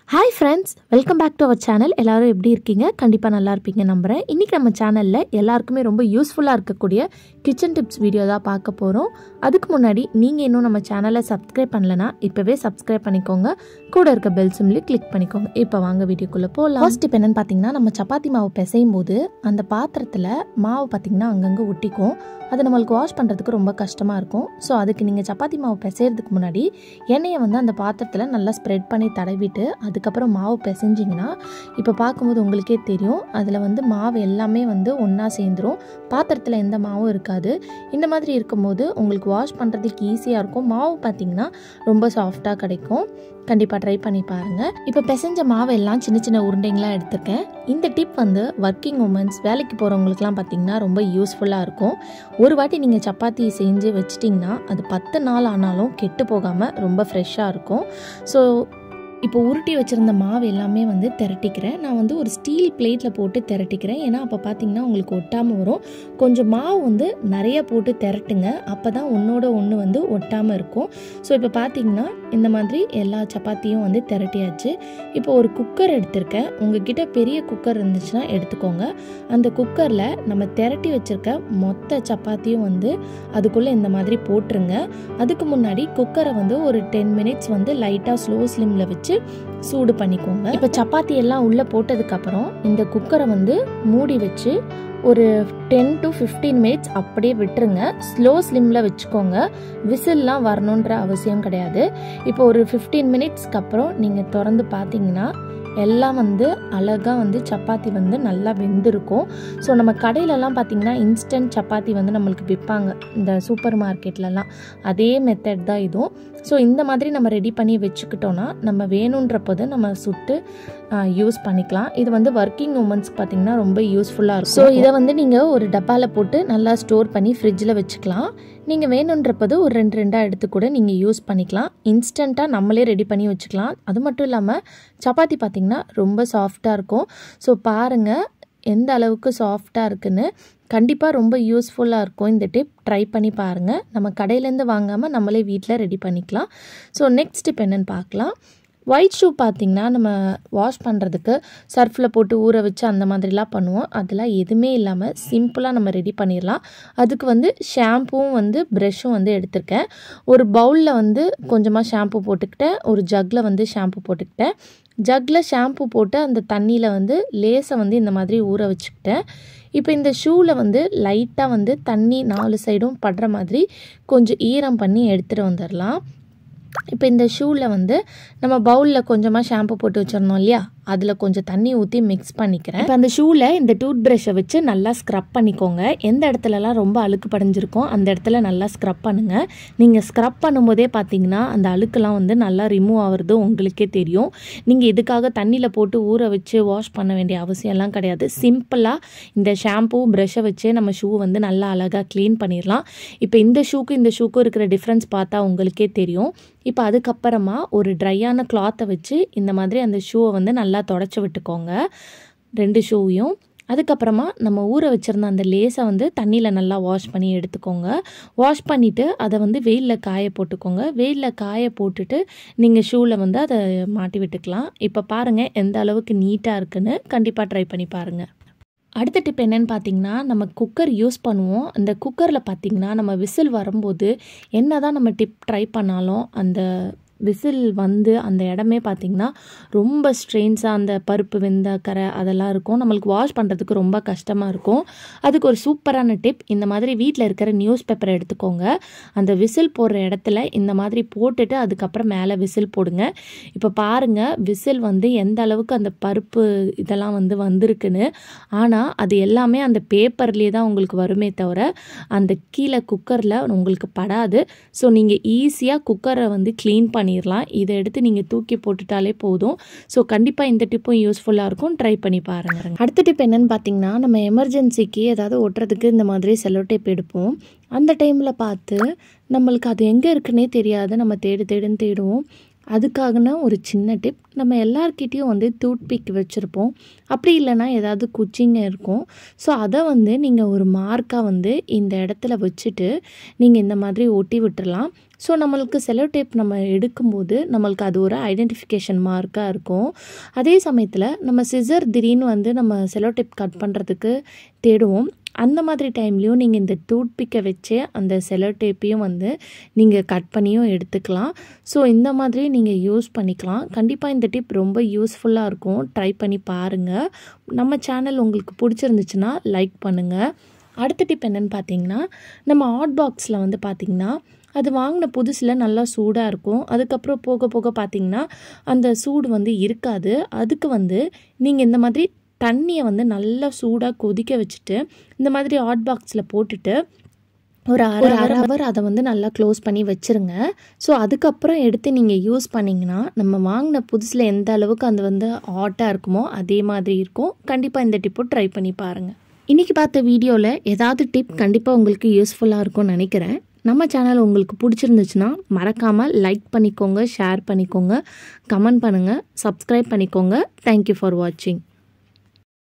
hi friends welcome back to our channel எல்லாரும் எப்படி இருக்கீங்க கண்டிப்பாக நல்லா இருப்பீங்க நம்புகிறேன் இன்றைக்கி நம்ம சேனலில் எல்லாருக்குமே ரொம்ப யூஸ்ஃபுல்லாக இருக்கக்கூடிய கிச்சன் டிப்ஸ் வீடியோ தான் பார்க்க போகிறோம் அதுக்கு முன்னாடி நீங்கள் இன்னும் நம்ம சேனலை சப்ஸ்கிரைப் பண்ணலனா இப்போவே சப்ஸ்கிரைப் பண்ணிக்கோங்க கூட இருக்க பெல் சிம்லி கிளிக் பண்ணிக்கோங்க இப்போ வாங்க வீடியோக்குள்ளே போகலாம் ஃபர்ஸ்ட் இப்போ என்னென்னு பார்த்தீங்கன்னா நம்ம சப்பாத்தி மாவு பிசையும் போது அந்த பாத்திரத்தில் மாவு பார்த்திங்கன்னா அங்கங்கே ஒட்டிக்கும் அது நம்மளுக்கு வாஷ் பண்ணுறதுக்கு ரொம்ப கஷ்டமாக இருக்கும் ஸோ அதுக்கு நீங்கள் சப்பாத்தி மாவு பிசைறதுக்கு முன்னாடி எண்ணெயை வந்து அந்த பாத்திரத்தில் நல்லா ஸ்ப்ரெட் பண்ணி தடவிட்டு அதுக்கப்புறம் மாவு பிசைஞ்சிங்கன்னா இப்போ பார்க்கும்போது உங்களுக்கே தெரியும் அதில் வந்து மாவு எல்லாமே வந்து ஒன்றா சேர்ந்துரும் பாத்திரத்தில் எந்த மாவும் இருக்காது இந்த மாதிரி இருக்கும்போது உங்களுக்கு வாஷ் பண்ணுறதுக்கு ஈஸியாக இருக்கும் மாவு பார்த்திங்கன்னா ரொம்ப சாஃப்டாக கிடைக்கும் கண்டிப்பாக ட்ரை பண்ணி பாருங்கள் இப்போ பிசைஞ்ச மாவு எல்லாம் சின்ன சின்ன உருண்டைங்களாக எடுத்திருக்கேன் இந்த டிப் வந்து ஒர்க்கிங் உமன்ஸ் வேலைக்கு போகிறவங்களுக்குலாம் பார்த்திங்கன்னா ரொம்ப யூஸ்ஃபுல்லாக இருக்கும் ஒரு வாட்டி நீங்கள் சப்பாத்தி செஞ்சு வச்சிட்டிங்கன்னா அது பத்து நாள் ஆனாலும் கெட்டு போகாமல் ரொம்ப ஃப்ரெஷ்ஷாக இருக்கும் ஸோ இப்போ உருட்டி வச்சுருந்த மாவு எல்லாமே வந்து திரட்டிக்கிறேன் நான் வந்து ஒரு ஸ்டீல் பிளேட்டில் போட்டு திரட்டிக்கிறேன் ஏன்னா அப்போ பார்த்தீங்கன்னா உங்களுக்கு ஒட்டாமல் வரும் கொஞ்சம் மாவு வந்து நிறைய போட்டு திரட்டுங்க அப்போ தான் ஒன்றோட ஒன்று வந்து ஒட்டாமல் இருக்கும் ஸோ இப்போ பார்த்தீங்கன்னா இந்த மாதிரி எல்லா சப்பாத்தியும் வந்து திரட்டியாச்சு இப்போ ஒரு குக்கர் எடுத்திருக்கேன் உங்ககிட்ட பெரிய குக்கர் இருந்துச்சுன்னா எடுத்துக்கோங்க அந்த குக்கரில் நம்ம திரட்டி வச்சுருக்க மொத்த சப்பாத்தியும் வந்து அதுக்குள்ளே இந்த மாதிரி போட்டுருங்க அதுக்கு முன்னாடி குக்கரை வந்து ஒரு டென் மினிட்ஸ் வந்து லைட்டாக ஸ்லோ ஸ்லிமில் வச்சு சூடு பண்ணிக்கோங்க இப்போ சப்பாத்தி எல்லாம் உள்ளே போட்டதுக்கப்புறம் இந்த குக்கரை வந்து மூடி வச்சு ஒரு டென் டு ஃபிஃப்டீன் மினிட்ஸ் அப்படியே விட்டுருங்க ஸ்லோ ஸ்லிம்மில் வச்சுக்கோங்க விசில்லாம் வரணுன்ற அவசியம் கிடையாது இப்போ ஒரு ஃபிஃப்டீன் மினிட்ஸ்க்கு அப்புறம் நீங்கள் திறந்து பார்த்தீங்கன்னா எல்லாம் வந்து அழகாக வந்து சப்பாத்தி வந்து நல்லா வெந்திருக்கும் ஸோ நம்ம கடையிலலாம் பார்த்திங்கன்னா இன்ஸ்டன்ட் சப்பாத்தி வந்து நம்மளுக்கு விற்பாங்க இந்த சூப்பர் மார்க்கெட்லலாம் அதே மெத்தட் தான் இதுவும் ஸோ இந்த மாதிரி நம்ம ரெடி பண்ணி வச்சுக்கிட்டோன்னா நம்ம வேணுன்றப்போது நம்ம சுட்டு யூஸ் பண்ணிக்கலாம் இது வந்து ஒர்க்கிங் உமன்ஸ்க்கு பார்த்திங்கன்னா ரொம்ப யூஸ்ஃபுல்லாக இருக்கும் ஸோ இதை வந்து நீங்கள் ஒரு டப்பாவில் போட்டு நல்லா ஸ்டோர் பண்ணி ஃப்ரிட்ஜில் வச்சுக்கலாம் நீங்கள் வேணுன்றப்பது ஒரு ரெண்டு ரெண்டாக எடுத்து கூட நீங்கள் யூஸ் பண்ணிக்கலாம் இன்ஸ்டண்ட்டாக நம்மளே ரெடி பண்ணி வச்சுக்கலாம் அது மட்டும் இல்லாமல் சப்பாத்தி பார்த்திங்கன்னா ரொம்ப சாஃப்டாக இருக்கும் ஸோ பாருங்கள் எந்த அளவுக்கு சாஃப்டாக இருக்குன்னு கண்டிப்பாக ரொம்ப யூஸ்ஃபுல்லாக இருக்கும் இந்த டிப் ட்ரை பண்ணி பாருங்கள் நம்ம கடையிலேருந்து வாங்காமல் நம்மளே வீட்டில் ரெடி பண்ணிக்கலாம் ஸோ நெக்ஸ்ட் டிப் என்னென்னு பார்க்கலாம் ஒயிட் ஷூ பார்த்திங்கன்னா நம்ம வாஷ் பண்ணுறதுக்கு சர்ஃபில் போட்டு ஊற வச்சு அந்த மாதிரிலாம் பண்ணுவோம் அதெல்லாம் எதுவுமே இல்லாமல் சிம்பிளாக நம்ம ரெடி பண்ணிடலாம் அதுக்கு வந்து ஷாம்புவும் வந்து ப்ரெஷ்ஷும் வந்து எடுத்திருக்கேன் ஒரு பவுலில் வந்து கொஞ்சமாக ஷாம்பு போட்டுக்கிட்டேன் ஒரு ஜக்கில் வந்து ஷாம்பு போட்டுக்கிட்டேன் ஜக்கில் ஷாம்பு போட்டு அந்த தண்ணியில் வந்து லேசை வந்து இந்த மாதிரி ஊற வச்சுக்கிட்டேன் இப்போ இந்த ஷூவில் வந்து லைட்டாக வந்து தண்ணி நாலு சைடும் படுற மாதிரி கொஞ்சம் ஈரம் பண்ணி எடுத்துகிட்டு வந்துடலாம் இப்போ இந்த ஷூவில் வந்து நம்ம பவுலில் கொஞ்சமாக ஷாம்பு போட்டு வச்சுருந்தோம் இல்லையா அதில் கொஞ்சம் தண்ணி ஊற்றி மிக்ஸ் பண்ணிக்கிறேன் இப்போ அந்த ஷூவில் இந்த டூத் ப்ரஷ்ஷை வச்சு நல்லா ஸ்க்ரப் பண்ணிக்கோங்க எந்த இடத்துலலாம் ரொம்ப அழுக்கு படைஞ்சிருக்கோம் அந்த இடத்துல நல்லா ஸ்க்ரப் பண்ணுங்கள் நீங்கள் ஸ்க்ரப் பண்ணும்போதே பார்த்தீங்கன்னா அந்த அழுக்கெல்லாம் வந்து நல்லா ரிமூவ் ஆகிறது உங்களுக்கே தெரியும் நீங்கள் இதுக்காக தண்ணியில் போட்டு ஊற வச்சு வாஷ் பண்ண வேண்டிய அவசியம்லாம் கிடையாது சிம்பிளாக இந்த ஷாம்பூ ப்ரஷ்ஷை வச்சே நம்ம ஷூ வந்து நல்லா அழகாக க்ளீன் பண்ணிடலாம் இப்போ இந்த ஷூக்கு இந்த ஷூக்கும் இருக்கிற டிஃப்ரென்ஸ் பார்த்தா உங்களுக்கே தெரியும் இப்போ அதுக்கப்புறமா ஒரு ட்ரையான கிளாத்தை வச்சு இந்த மாதிரி அந்த ஷூவை வந்து நல்லா தொடச்சி விட்டுக்கோங்க ரெண்டு ஷூவையும் அதுக்கப்புறமா நம்ம ஊற வச்சுருந்த அந்த லேஸை வந்து தண்ணியில் நல்லா வாஷ் பண்ணி எடுத்துக்கோங்க வாஷ் பண்ணிவிட்டு அதை வந்து வெயிலில் காய போட்டுக்கோங்க வெயிலில் காய போட்டுட்டு நீங்கள் ஷூவில் வந்து அதை மாட்டி விட்டுக்கலாம் இப்போ பாருங்கள் எந்த அளவுக்கு நீட்டாக இருக்குன்னு கண்டிப்பாக ட்ரை பண்ணி பாருங்கள் அடுத்த டிப் என்னென்னு பார்த்தீங்கன்னா நம்ம குக்கர் யூஸ் பண்ணுவோம் அந்த குக்கரில் பார்த்திங்கன்னா நம்ம விசில் வரும்போது என்ன தான் நம்ம டிப் ட்ரை பண்ணாலும் அந்த விசில் வந்து அந்த இடமே பார்த்திங்கன்னா ரொம்ப ஸ்ட்ரெயின்ஸாக அந்த பருப்பு வெந்த கரை அதெல்லாம் இருக்கும் நம்மளுக்கு வாஷ் பண்ணுறதுக்கு ரொம்ப கஷ்டமாக இருக்கும் அதுக்கு ஒரு சூப்பரான டிப் இந்த மாதிரி வீட்டில் இருக்கிற நியூஸ் பேப்பரை எடுத்துக்கோங்க அந்த விசில் போடுற இடத்துல இந்த மாதிரி போட்டுட்டு அதுக்கப்புறம் மேலே விசில் போடுங்க இப்போ பாருங்கள் விசில் வந்து எந்த அளவுக்கு அந்த பருப்பு இதெல்லாம் வந்து வந்திருக்குன்னு ஆனால் அது எல்லாமே அந்த பேப்பர்லேயே தான் உங்களுக்கு வருமே தவிர அந்த கீழே குக்கரில் உங்களுக்கு படாது ஸோ நீங்கள் ஈஸியாக குக்கரை வந்து க்ளீன் பண்ணி பண்ணிடலாம் இதை எடுத்து நீங்கள் தூக்கி போட்டுட்டாலே போதும் ஸோ கண்டிப்பாக இந்த டிப்பும் யூஸ்ஃபுல்லாக இருக்கும் ட்ரை பண்ணி பாருங்கள் அடுத்த டிப் என்னென்னு பார்த்தீங்கன்னா நம்ம எமர்ஜென்சிக்கு ஏதாவது ஒட்டுறதுக்கு இந்த மாதிரி செல்லோ டேப் எடுப்போம் அந்த டைமில் பார்த்து நம்மளுக்கு அது எங்கே இருக்குன்னே தெரியாது நம்ம தேடு தேடுன்னு தேடுவோம் அதுக்காகனா ஒரு சின்ன டிப் நம்ம எல்லார்கிட்டேயும் வந்து டூத் பிக் வச்சுருப்போம் அப்படி இல்லைன்னா ஏதாவது குச்சிங்க இருக்கும் ஸோ அதை வந்து நீங்கள் ஒரு மார்க்காக வந்து இந்த இடத்துல வச்சுட்டு நீங்கள் இந்த மாதிரி ஒட்டி விட்டுறலாம் ஸோ நம்மளுக்கு செலோ டேப் நம்ம எடுக்கும்போது நம்மளுக்கு அது ஒரு ஐடென்டிஃபிகேஷன் மார்க்காக இருக்கும் அதே சமயத்தில் நம்ம சிசர் திடீர்னு வந்து நம்ம செலோ டேப் கட் பண்ணுறதுக்கு தேடுவோம் அந்த மாதிரி டைம்லேயும் நீங்கள் இந்த டூத் பிக்கை வச்சு அந்த செலோ டேப்பையும் வந்து நீங்கள் கட் பண்ணியும் எடுத்துக்கலாம் ஸோ இந்த மாதிரி நீங்கள் யூஸ் பண்ணிக்கலாம் கண்டிப்பாக இந்த டிப் ரொம்ப யூஸ்ஃபுல்லாக இருக்கும் ட்ரை பண்ணி பாருங்கள் நம்ம சேனல் உங்களுக்கு பிடிச்சிருந்துச்சுன்னா லைக் பண்ணுங்கள் அடுத்த டிப் என்னென்னு பார்த்தீங்கன்னா நம்ம ஹாட் பாக்ஸில் வந்து பார்த்திங்கன்னா அது வாங்கின புதுசில் நல்லா சூடாக இருக்கும் அதுக்கப்புறம் போக போக பார்த்திங்கன்னா அந்த சூடு வந்து இருக்காது அதுக்கு வந்து நீங்கள் இந்த மாதிரி தண்ணியை வந்து நல்லா சூடாக கொதிக்க வச்சுட்டு இந்த மாதிரி ஹாட் பாக்ஸில் போட்டுட்டு ஒரு அரை அரை ஹவர் அதை வந்து நல்லா க்ளோஸ் பண்ணி வச்சுருங்க ஸோ அதுக்கப்புறம் எடுத்து நீங்கள் யூஸ் பண்ணிங்கன்னா நம்ம வாங்கின புதுசில் எந்த அளவுக்கு அது வந்து ஹாட்டாக இருக்குமோ அதே மாதிரி இருக்கும் கண்டிப்பாக இந்த டிப்போ ட்ரை பண்ணி பாருங்கள் இன்றைக்கி பார்த்த வீடியோவில் ஏதாவது டிப் கண்டிப்பாக உங்களுக்கு யூஸ்ஃபுல்லாக இருக்கும்னு நினைக்கிறேன் நம்ம சேனல் உங்களுக்கு பிடிச்சிருந்துச்சுன்னா மறக்காமல் லைக் பண்ணிக்கோங்க ஷேர் பண்ணிக்கோங்க கமெண்ட் பண்ணுங்கள் சப்ஸ்கிரைப் பண்ணிக்கோங்க தேங்க்யூ ஃபார் வாட்சிங்